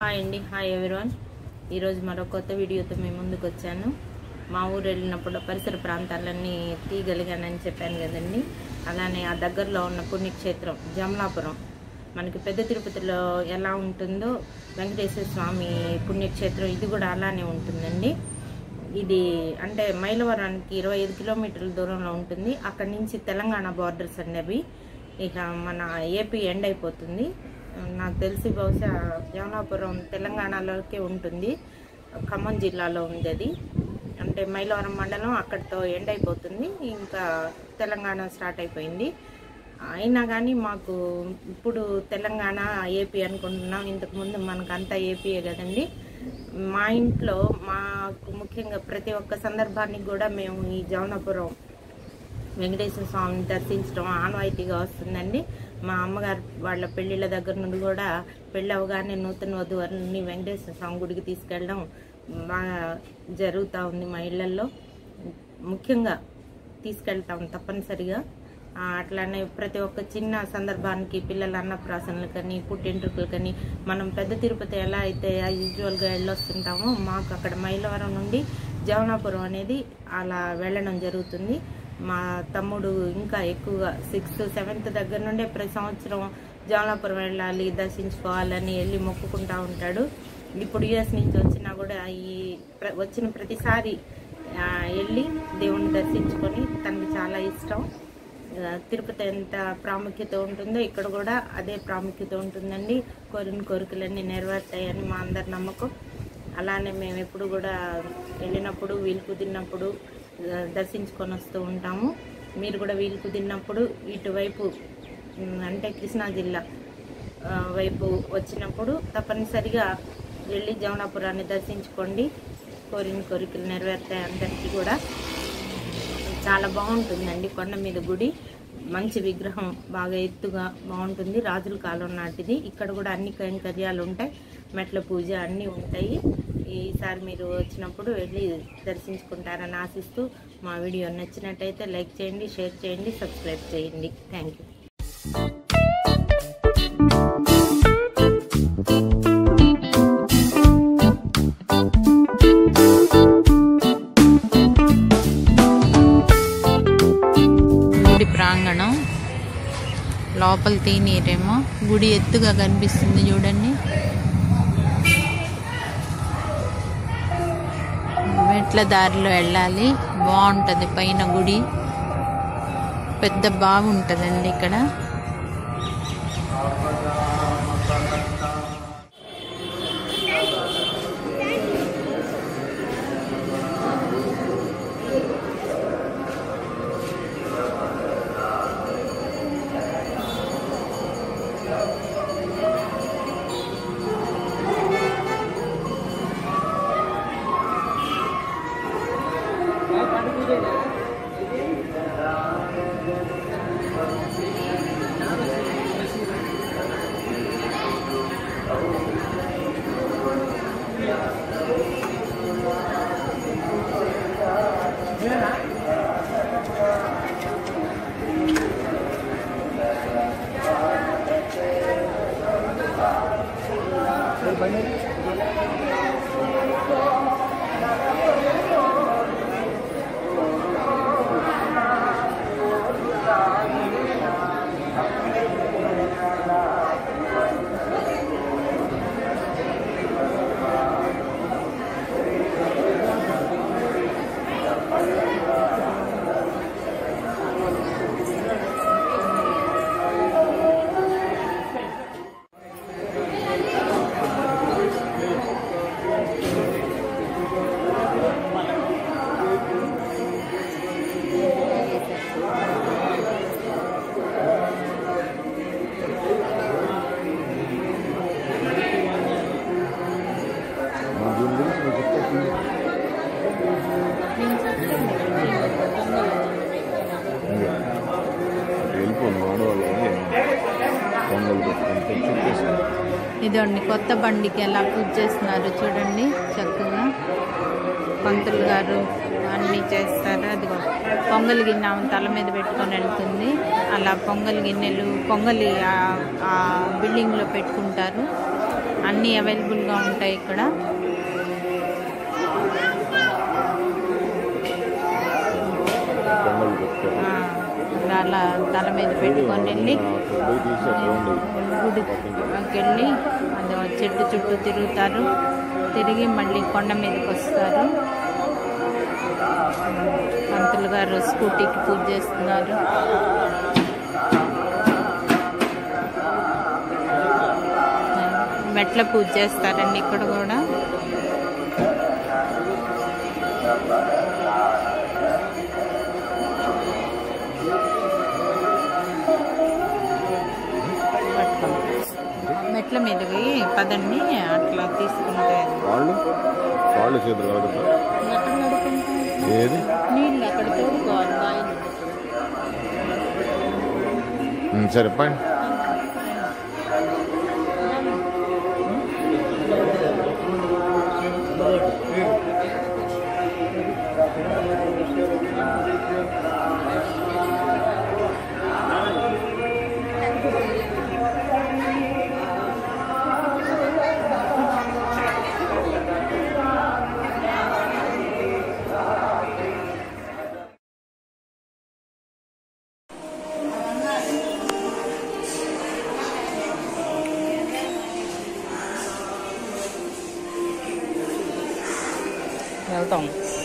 Hi అండి hi everyone ఈరోజు మరో కొత్త వీడియోతో మేము ముందుకు వచ్చాను మా ఊరు వెళ్ళినప్పుడు పరిసర ప్రాంతాలన్నీ తీయగలిగానని చెప్పాను కదండి అలానే ఆ దగ్గరలో ఉన్న పుణ్యక్షేత్రం జమలాపురం మనకి పెద్ద తిరుపతిలో ఎలా ఉంటుందో వెంకటేశ్వర స్వామి పుణ్యక్షేత్రం ఇది కూడా అలానే ఉంటుందండి ఇది అంటే మైలవరానికి ఇరవై ఐదు కిలోమీటర్ల దూరంలో ఉంటుంది అక్కడి నుంచి తెలంగాణ బార్డర్స్ అండి అవి ఇక మన ఏపీ ఎండ్ అయిపోతుంది నాకు తెలిసి బహుశా జమలాపురం తెలంగాణలోకే ఉంటుంది ఖమ్మం జిల్లాలో ఉంది అది అంటే మైలవరం మండలం అక్కడితో ఎండ్ అయిపోతుంది ఇంకా తెలంగాణ స్టార్ట్ అయిపోయింది అయినా కానీ మాకు ఇప్పుడు తెలంగాణ ఏపీ అనుకుంటున్నాం ఇంతకుముందు మనకు అంతా ఏపీయే కదండి మా ఇంట్లో మాకు ముఖ్యంగా ప్రతి ఒక్క సందర్భానికి కూడా మేము ఈ జవనపురం వెంకటేశ్వర స్వామిని దర్శించడం ఆనవాయితీగా వస్తుందండి మా అమ్మగారు వాళ్ళ పెళ్ళిళ్ళ దగ్గర నుండి కూడా పెళ్ళి అవగానే నూతన వధువరిని వెంకటేశ్వర స్వామి గుడికి తీసుకెళ్ళడం బాగా జరుగుతూ ఉంది మా ఇళ్లలో ముఖ్యంగా తీసుకెళ్తాం తప్పనిసరిగా ఆ, అట్లానే ప్రతి ఒక్క చిన్న సందర్భానికి పిల్లల అన్నప్రాసనలు కానీ పుట్టింట్రుకలు కానీ మనం పెద్ద తిరుపతి ఎలా అయితే యూజువల్గా వెళ్ళొస్తుంటామో మాకు అక్కడ మైలవరం నుండి జవనాపురం అనేది అలా వెళ్ళడం జరుగుతుంది మా తమ్ముడు ఇంకా ఎక్కువగా సిక్స్త్ సెవెంత్ దగ్గర నుండే ప్రతి సంవత్సరం జవనాపురం వెళ్ళాలి దర్శించుకోవాలని వెళ్ళి మొక్కుకుంటా ఉంటాడు ఇప్పుడు యుఎస్ నుంచి వచ్చినా కూడా ఈ ప్ర- వచ్చిన ప్రతిసారి ఆ, వెళ్ళి దేవుణ్ణి దర్శించుకొని తనకు చాలా ఇష్టం ఆ, తిరుపతి ఎంత ప్రాముఖ్యత ఉంటుందో ఇక్కడ కూడా అదే ప్రాముఖ్యత ఉంటుందండి కోరిన కోరికలన్నీ నెరవేరుతాయని మా అందరి నమ్మకం అలానే మేము ఎప్పుడు కూడా వెళ్ళినప్పుడు వీలు కుదిరినప్పుడు ఆ, దర్శించుకొని వస్తూ ఉంటాము మీరు కూడా వీలు కుదిరినప్పుడు ఇటువైపు ఉమ్, అంటే కృష్ణా జిల్లా ఆ, వైపు వచ్చినప్పుడు తప్పనిసరిగా వెళ్ళి జమునాపురాన్ని దర్శించుకోండి కోరిన కోరికలు నెరవేరుతాయి అందరికీ కూడా చాలా బాగుంటుందండి కొండ మీద గుడి మంచి విగ్రహం బాగా ఎత్తుగా బాగుంటుంది రాజుల కాలం నాటిది ఇక్కడ కూడా అన్ని కైంకర్యాలు ఉంటాయి మెట్ల పూజ అన్నీ ఉంటాయి ఈసారి మీరు వచ్చినప్పుడు వెళ్ళి దర్శించుకుంటారని ఆశిస్తూ మా వీడియో నచ్చినట్టయితే లైక్ చేయండి షేర్ చేయండి సబ్స్క్రైబ్ చేయండి థ్యాంక్ యూ గుడి ప్రాంగణం లోపల తీనీరేమో గుడి ఎత్తుగా కనిపిస్తుంది చూడండి మెట్ల దారిలో వెళ్ళాలి బాగుంటుంది పైన గుడి పెద్ద బాగుంటుందండి ఇక్కడ మా దీని గురించి మీకు చెప్పేసింది అదే. అటు వెళ్ళిపోను ఆడవాళ్ళు పొంగల్ పెట్టుకుంటే చెప్పేసి ఇదండి కొత్త బండికి ఎలా పూజ చేస్తున్నారు చూడండి చక్కగా పంతులు గారు అన్నీ చేస్తారు అదిగో పొంగల్ గిన్నె ఆమె తల మీద పెట్టుకొని వెళ్తుంది అలా పొంగల్ గిన్నెలు పొంగలి ఆ- ఆ బిల్డింగ్లో పెట్టుకుంటారు అన్నీ అవైలబుల్గా ఉంటాయి ఇక్కడ దండలు పెట్టారు ఆ, అలా తల మీద పెట్టుకొని వెళ్ళి అక్కడ పోయి తీసి అక్కడ ఉండేది గుడికి వెళ్ళి అది చెట్టు చుట్టూ తిరుగుతారు తిరిగి మళ్ళీ కొండ మీదకి వస్తారు పంతులు గారు స్కూటీకి పూజ చేస్తున్నారు మెట్ల పూజ చేస్తారండి ఇక్కడ కూడా పట్టుకోండి. మెట్ల మీదకి పదండి అట్లా తీసుకుంటే కాళ్ళు కాళ్ళు చేతులు కడుగుతా ఎక్కడ నడుకుంటాం ఏది నీళ్ళు అక్కడ తోడుకోవాలి బాయిలు ఉమ్, సరే పైన వెళ్తాం